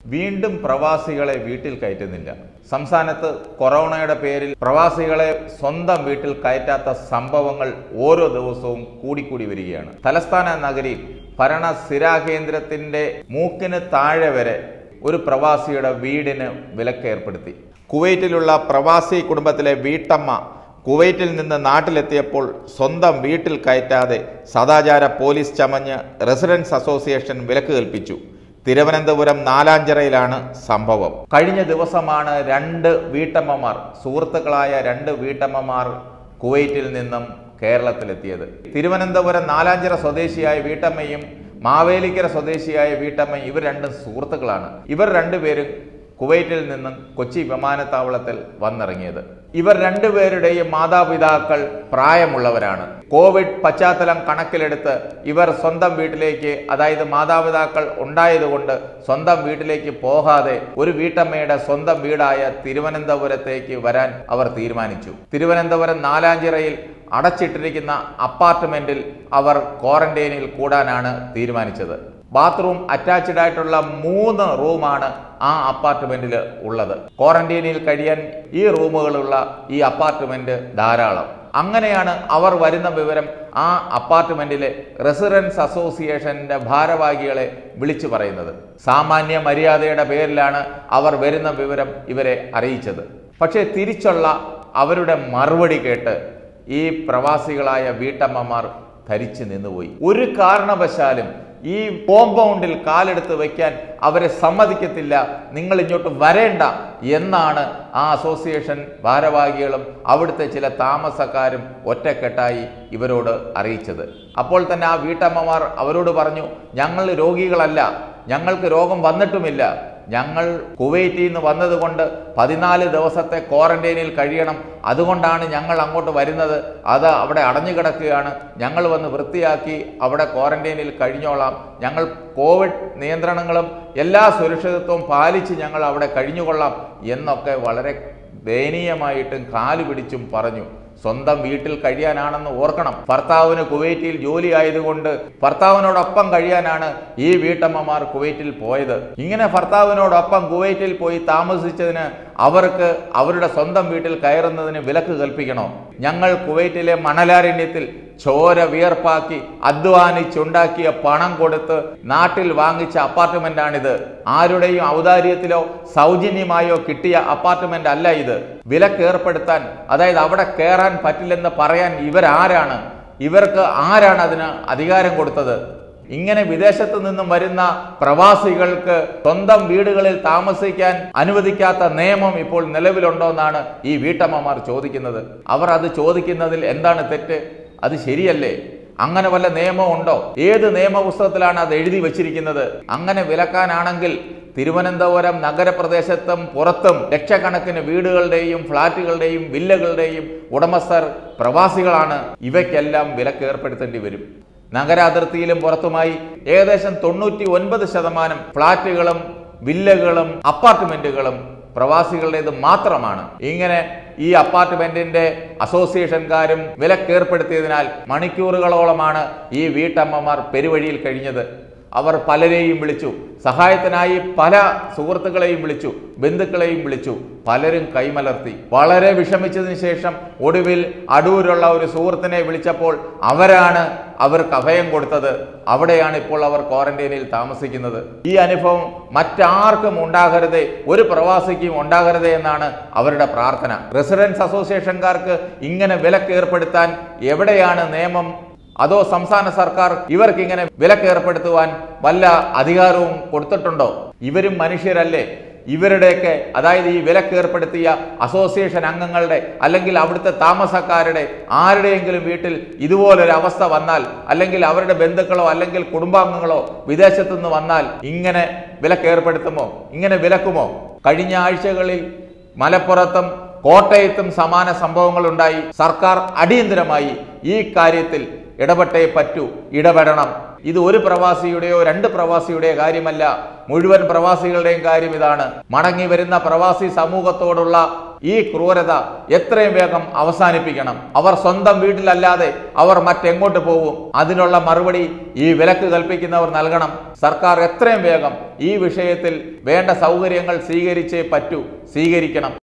വീണ്ടും പ്രവാസികളെ വീട്ടിൽ കയറ്റുന്നില്ല സംസ്ഥാനത്ത് കൊറോണയുടെ പേരിൽ പ്രവാസികളെ സ്വന്തം വീട്ടിൽ കയറ്റാത്ത സംഭവങ്ങൾ ഓരോ ദിവസവും കൂടിക്കൂടി വരികയാണ് തലസ്ഥാന നഗരി ഭരണ സ്ഥിരാകേന്ദ്രത്തിന്റെ മൂക്കിന് താഴെ വരെ ഒരു പ്രവാസിയുടെ വീടിന് വിലക്കേർപ്പെടുത്തി കുവൈറ്റിലുള്ള പ്രവാസി കുടുംബത്തിലെ വീട്ടമ്മ കുവൈറ്റിൽ നിന്ന് നാട്ടിലെത്തിയപ്പോൾ സ്വന്തം വീട്ടിൽ കയറ്റാതെ സദാചാര പോലീസ് ചമഞ്ഞ് റെസിഡൻസ് അസോസിയേഷൻ വിലക്ക് കൽപ്പിച്ചു തിരുവനന്തപുരം നാലാഞ്ചിറയിലാണ് സംഭവം കഴിഞ്ഞ ദിവസമാണ് രണ്ട് വീട്ടമ്മമാർ സുഹൃത്തുക്കളായ രണ്ട് വീട്ടമ്മമാർ കുവൈറ്റിൽ നിന്നും കേരളത്തിലെത്തിയത് തിരുവനന്തപുരം നാലാഞ്ചിറ സ്വദേശിയായ വീട്ടമ്മയും മാവേലിക്കര സ്വദേശിയായ വീട്ടമ്മയും ഇവർ രണ്ടും സുഹൃത്തുക്കളാണ് ഇവർ രണ്ടുപേരും കുവൈറ്റിൽ നിന്നും കൊച്ചി വിമാനത്താവളത്തിൽ വന്നിറങ്ങിയത് ഇവർ രണ്ടുപേരുടെയും മാതാപിതാക്കൾ പ്രായമുള്ളവരാണ് കോവിഡ് പശ്ചാത്തലം കണക്കിലെടുത്ത് ഇവർ സ്വന്തം വീട്ടിലേക്ക് അതായത് മാതാപിതാക്കൾ ഉണ്ടായതുകൊണ്ട് സ്വന്തം വീട്ടിലേക്ക് പോകാതെ ഒരു വീട്ടമ്മയുടെ സ്വന്തം വീടായ തിരുവനന്തപുരത്തേക്ക് വരാൻ അവർ തീരുമാനിച്ചു തിരുവനന്തപുരം നാലാഞ്ചിറയിൽ അടച്ചിട്ടിരിക്കുന്ന അപ്പാർട്ട്മെന്റിൽ അവർ ക്വാറന്റൈനിൽ കൂടാനാണ് തീരുമാനിച്ചത് ബാത്റൂം അറ്റാച്ച്ഡ് ആയിട്ടുള്ള മൂന്ന് റൂമാണ് ആ അപ്പാർട്ട്മെന്റിൽ ഉള്ളത് ക്വാറന്റൈനിൽ കഴിയാൻ ഈ റൂമുകളുള്ള ഈ അപ്പാർട്ട്മെന്റ് ധാരാളം അങ്ങനെയാണ് അവർ വരുന്ന വിവരം ആ അപ്പാർട്ട്മെന്റിലെ റെസിഡൻസ് അസോസിയേഷന്റെ ഭാരവാഹികളെ വിളിച്ചു പറയുന്നത് സാമാന്യ മര്യാദയുടെ പേരിലാണ് അവർ വരുന്ന വിവരം ഇവരെ അറിയിച്ചത് പക്ഷേ തിരിച്ചുള്ള അവരുടെ മറുപടി കേട്ട് ഈ പ്രവാസികളായ വീട്ടമ്മമാർ ധരിച്ചു നിന്നുപോയി ഒരു കാരണവശാലും ഈ കോമ്പൗണ്ടിൽ കാലെടുത്ത് വയ്ക്കാൻ അവരെ സമ്മതിക്കത്തില്ല നിങ്ങൾ ഇങ്ങോട്ട് വരേണ്ട എന്നാണ് ആ അസോസിയേഷൻ ഭാരവാഹികളും അവിടുത്തെ ചില താമസക്കാരും ഒറ്റക്കെട്ടായി ഇവരോട് അറിയിച്ചത് അപ്പോൾ തന്നെ ആ വീട്ടമ്മമാർ അവരോട് പറഞ്ഞു ഞങ്ങൾ രോഗികളല്ല ഞങ്ങൾക്ക് രോഗം വന്നിട്ടുമില്ല ഞങ്ങൾ കുവൈറ്റിൽ നിന്ന് വന്നതുകൊണ്ട് പതിനാല് ദിവസത്തെ ക്വാറന്റൈനിൽ കഴിയണം അതുകൊണ്ടാണ് ഞങ്ങൾ അങ്ങോട്ട് വരുന്നത് അത് അവിടെ അടഞ്ഞു കിടക്കുകയാണ് ഞങ്ങൾ വന്ന് വൃത്തിയാക്കി അവിടെ ക്വാറന്റൈനിൽ കഴിഞ്ഞോളാം ഞങ്ങൾ കോവിഡ് നിയന്ത്രണങ്ങളും എല്ലാ സുരക്ഷിതത്വവും പാലിച്ച് ഞങ്ങൾ അവിടെ കഴിഞ്ഞുകൊള്ളാം എന്നൊക്കെ വളരെ ദയനീയമായിട്ടും കാലു പിടിച്ചും പറഞ്ഞു സ്വന്തം വീട്ടിൽ കഴിയാനാണെന്ന് ഓർക്കണം ഭർത്താവിന് കുവൈറ്റിൽ ജോലി ആയതുകൊണ്ട് ഭർത്താവിനോടൊപ്പം കഴിയാനാണ് ഈ വീട്ടമ്മമാർ കുവൈറ്റിൽ പോയത് ഇങ്ങനെ ഭർത്താവിനോടൊപ്പം കുവൈറ്റിൽ പോയി താമസിച്ചതിന് അവർക്ക് അവരുടെ സ്വന്തം വീട്ടിൽ കയറുന്നതിന് വിലക്ക് കൽപ്പിക്കണോ ഞങ്ങൾ കുവൈറ്റിലെ മണലാരണ്യത്തിൽ ചോര വിയർപ്പാക്കി അധ്വാനിച്ചുണ്ടാക്കിയ പണം കൊടുത്ത് നാട്ടിൽ വാങ്ങിച്ച അപ്പാർട്ട്മെന്റാണിത് ആരുടെയും ഔദാര്യത്തിലോ സൗജന്യമായോ കിട്ടിയ അപ്പാർട്ട്മെന്റ് അല്ല ഇത് വിലക്ക് ഏർപ്പെടുത്താൻ അതായത് അവിടെ കയറാൻ പറ്റില്ലെന്ന് പറയാൻ ഇവരാരാണ് ഇവർക്ക് ആരാണ് അതിന് അധികാരം കൊടുത്തത് ഇങ്ങനെ വിദേശത്ത് നിന്നും വരുന്ന പ്രവാസികൾക്ക് സ്വന്തം വീടുകളിൽ താമസിക്കാൻ അനുവദിക്കാത്ത നിയമം ഇപ്പോൾ നിലവിലുണ്ടോ എന്നാണ് ഈ വീട്ടമ്മമാർ ചോദിക്കുന്നത് അവർ അത് ചോദിക്കുന്നതിൽ എന്താണ് തെറ്റ് അത് ശരിയല്ലേ അങ്ങനെ വല്ല നിയമം ഉണ്ടോ ഏത് നിയമപുസ്തകത്തിലാണ് അത് എഴുതി വച്ചിരിക്കുന്നത് അങ്ങനെ വിലക്കാനാണെങ്കിൽ തിരുവനന്തപുരം നഗരപ്രദേശത്തും പുറത്തും ലക്ഷക്കണക്കിന് വീടുകളുടെയും ഫ്ളാറ്റുകളുടെയും വില്ലകളുടെയും ഉടമസ്ഥർ പ്രവാസികളാണ് ഇവയ്ക്കെല്ലാം വിലക്ക് ഏർപ്പെടുത്തേണ്ടി വരും നഗരാതിർത്തിയിലും പുറത്തുമായി ഏകദേശം തൊണ്ണൂറ്റി ഒൻപത് ശതമാനം ഫ്ളാറ്റുകളും വില്ലകളും അപ്പാർട്ട്മെന്റുകളും പ്രവാസികളുടേത് മാത്രമാണ് ഇങ്ങനെ ഈ അപ്പാർട്ട്മെന്റിന്റെ അസോസിയേഷൻകാരും വിലക്കേർപ്പെടുത്തിയതിനാൽ മണിക്കൂറുകളോളമാണ് ഈ വീട്ടമ്മമാർ പെരുവഴിയിൽ കഴിഞ്ഞത് അവർ പലരെയും വിളിച്ചു സഹായത്തിനായി പല സുഹൃത്തുക്കളെയും വിളിച്ചു ബന്ധുക്കളെയും വിളിച്ചു പലരും കൈമലർത്തി വളരെ വിഷമിച്ചതിന് ശേഷം ഒടുവിൽ അടൂരുള്ള ഒരു സുഹൃത്തിനെ വിളിച്ചപ്പോൾ അവരാണ് അവർക്ക് അഭയം കൊടുത്തത് അവിടെയാണ് ഇപ്പോൾ അവർ ക്വാറന്റൈനിൽ താമസിക്കുന്നത് ഈ അനുഭവം മറ്റാർക്കും ഉണ്ടാകരുതേ ഒരു പ്രവാസിക്കും ഉണ്ടാകരുതേ എന്നാണ് അവരുടെ പ്രാർത്ഥന റെസിഡൻസ് അസോസിയേഷൻകാർക്ക് ഇങ്ങനെ വിലക്ക് ഏർപ്പെടുത്താൻ എവിടെയാണ് നിയമം അതോ സംസ്ഥാന സർക്കാർ ഇവർക്ക് ഇങ്ങനെ വിലക്ക് ഏർപ്പെടുത്തുവാൻ വല്ല അധികാരവും കൊടുത്തിട്ടുണ്ടോ ഇവരും മനുഷ്യരല്ലേ ഇവരുടെയൊക്കെ അതായത് ഈ വിലക്ക് ഏർപ്പെടുത്തിയ അസോസിയേഷൻ അംഗങ്ങളുടെ അല്ലെങ്കിൽ അവിടുത്തെ താമസക്കാരുടെ ആരുടെയെങ്കിലും വീട്ടിൽ ഇതുപോലൊരു അവസ്ഥ വന്നാൽ അല്ലെങ്കിൽ അവരുടെ ബന്ധുക്കളോ അല്ലെങ്കിൽ കുടുംബാംഗങ്ങളോ വിദേശത്തു നിന്ന് വന്നാൽ ഇങ്ങനെ വിലക്ക് ഏർപ്പെടുത്തുമോ ഇങ്ങനെ വിലക്കുമോ കഴിഞ്ഞ ആഴ്ചകളിൽ മലപ്പുറത്തും കോട്ടയത്തും സമാന സംഭവങ്ങൾ ഉണ്ടായി സർക്കാർ അടിയന്തരമായി ഈ കാര്യത്തിൽ ഇടപെട്ടേ പറ്റൂ ഇടപെടണം ഇത് ഒരു പ്രവാസിയുടെയോ രണ്ട് പ്രവാസിയുടെയോ കാര്യമല്ല മുഴുവൻ പ്രവാസികളുടെയും കാര്യം ഇതാണ് മടങ്ങി വരുന്ന പ്രവാസി സമൂഹത്തോടുള്ള ഈ ക്രൂരത എത്രയും വേഗം അവസാനിപ്പിക്കണം അവർ സ്വന്തം വീട്ടിലല്ലാതെ അവർ മറ്റെങ്ങോട്ട് പോകും അതിനുള്ള മറുപടി ഈ വിലക്ക് കൽപ്പിക്കുന്നവർ നൽകണം സർക്കാർ എത്രയും വേഗം ഈ വിഷയത്തിൽ വേണ്ട സൗകര്യങ്ങൾ സ്വീകരിച്ചേ പറ്റൂ സ്വീകരിക്കണം